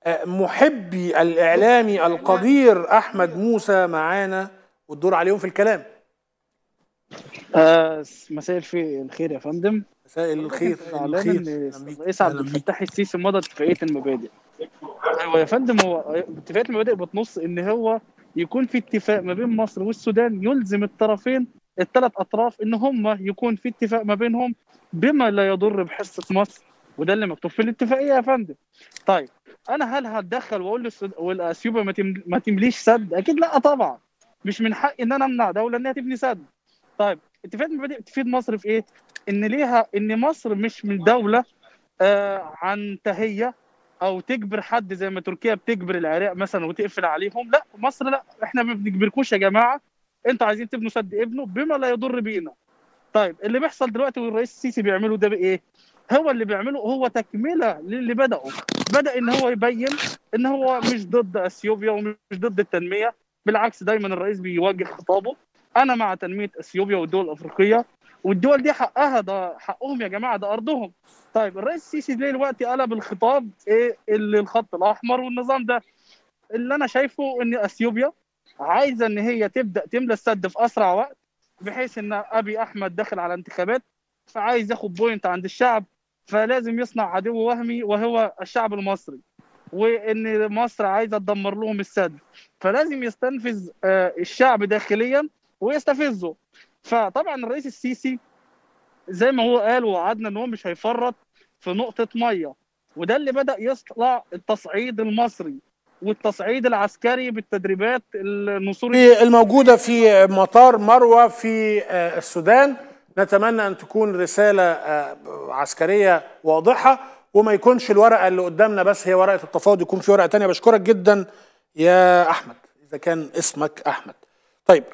آه، محبي الاعلامي القدير احمد موسى معانا والدور عليهم في الكلام آه مساء الفي- الخير يا فندم مساء الخير اعلان الخير ان أهلاً بيك. الرئيس عبد أهلاً بيك. الفتاح السيسي مضى اتفاقيه المبادئ ايوه يا فندم هو اتفاقيه المبادئ بتنص ان هو يكون في اتفاق ما بين مصر والسودان يلزم الطرفين الثلاث اطراف ان هم يكون في اتفاق ما بينهم بما لا يضر بحصه مصر وده اللي مكتوب في الاتفاقيه يا فندم طيب انا هل هتدخل واقول للسود- والاثيوبيا ما, تم... ما تمليش سد اكيد لا طبعا مش من حقي ان انا امنع دوله انها تبني سد طيب اتفاقيه المبادئ تفيد مصر في ايه ان ليها ان مصر مش من دوله آه عن تهيه او تجبر حد زي ما تركيا بتجبر العراق مثلا وتقفل عليهم لا مصر لا احنا ما بنجبركوش يا جماعه انتوا عايزين تبنوا سد ابنه بما لا يضر بينا طيب اللي بيحصل دلوقتي والرئيس السيسي بيعمله ده بايه هو اللي بيعمله هو تكمله للي بدأه بدأ ان هو يبين ان هو مش ضد اثيوبيا ومش ضد التنميه بالعكس دايما الرئيس بيوجه خطابه انا مع تنميه اثيوبيا والدول الافريقيه والدول دي حقها ده حقهم يا جماعه ده ارضهم طيب الرئيس السيسي ليه دلوقتي قلب الخطاب ايه اللي الخط الاحمر والنظام ده اللي انا شايفه ان اثيوبيا عايزه ان هي تبدا تملى السد في اسرع وقت بحيث ان ابي احمد داخل على انتخابات فعايز ياخد بوينت عند الشعب فلازم يصنع عدو وهمي وهو الشعب المصري وان مصر عايزه تدمر لهم السد فلازم يستنفذ آه، الشعب داخليا ويستفزه فطبعا الرئيس السيسي زي ما هو قال ووعدنا ان هو مش هيفرط في نقطه ميه وده اللي بدا يطلع التصعيد المصري والتصعيد العسكري بالتدريبات النصور في الموجودة في مطار مروة في آه، السودان نتمنى أن تكون رسالة آه، عسكرية واضحة وما يكونش الورقة اللي قدامنا بس هي ورقة التفاوض يكون في ورقة تانية بشكرك جدا يا أحمد إذا كان اسمك أحمد طيب